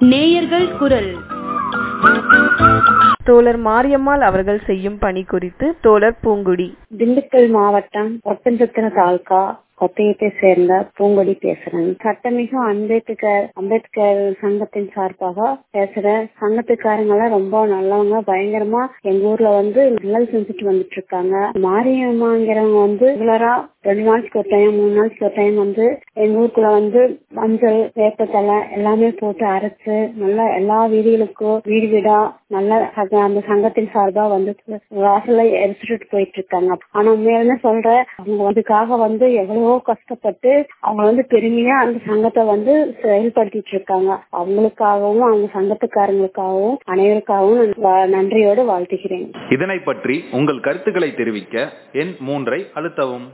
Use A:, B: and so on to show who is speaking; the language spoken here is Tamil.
A: நேயர்கள் குரல்
B: தோழர் மாரியம்மாள் அவர்கள் செய்யும் பணி குறித்து தோழர் பூங்குடி
C: திண்டுக்கல் மாவட்டம் ஒட்டஞ்சத்திர தாலுகா கொத்தையத்தை சேர்ந்த பூங்கொடி பேசுறேன் சட்டமிகு அம்பேத்கர் அம்பேத்கர் சங்கத்தின் சார்பாக பேசுறேன் சங்கத்துக்காரங்க எல்லாம் ரொம்ப நல்லவங்க பயங்கரமா எங்க ஊர்ல வந்து நல்லது செஞ்சுட்டு வந்துட்டு இருக்காங்க மாரியம்மாங்கிறவங்க வந்து ரெகுலரா ரெண்டு நாளைக்கு ஒரு டைம் மூணு நாளைக்கு ஒரு டைம் வந்து எங்க ஊருக்குள்ள வந்து மஞ்சள் வேப்பத்தலை எல்லாமே போட்டு அரைச்சு நல்லா எல்லா வீடுகளுக்கும் வீடு வீடா நல்ல அந்த சங்கத்தின் சார்பா வந்து வாசல்ல எரிச்சுட்டு போயிட்டு இருக்காங்க ஆனா உண்மையிலுமே சொல்றேன் அவங்க அதுக்காக வந்து எவ்வளவோ கஷ்டப்பட்டு அவங்க வந்து பெருமையா அந்த சங்கத்தை வந்து செயல்படுத்திட்டு இருக்காங்க அவங்களுக்காகவும் அவங்க சங்கத்துக்காரங்களுக்காகவும் அனைவருக்காகவும் நான் நன்றியோடு வாழ்த்துகிறேன்
D: இதனை பற்றி உங்கள் கருத்துக்களை தெரிவிக்க எண் மூன்றை அழுத்தவும்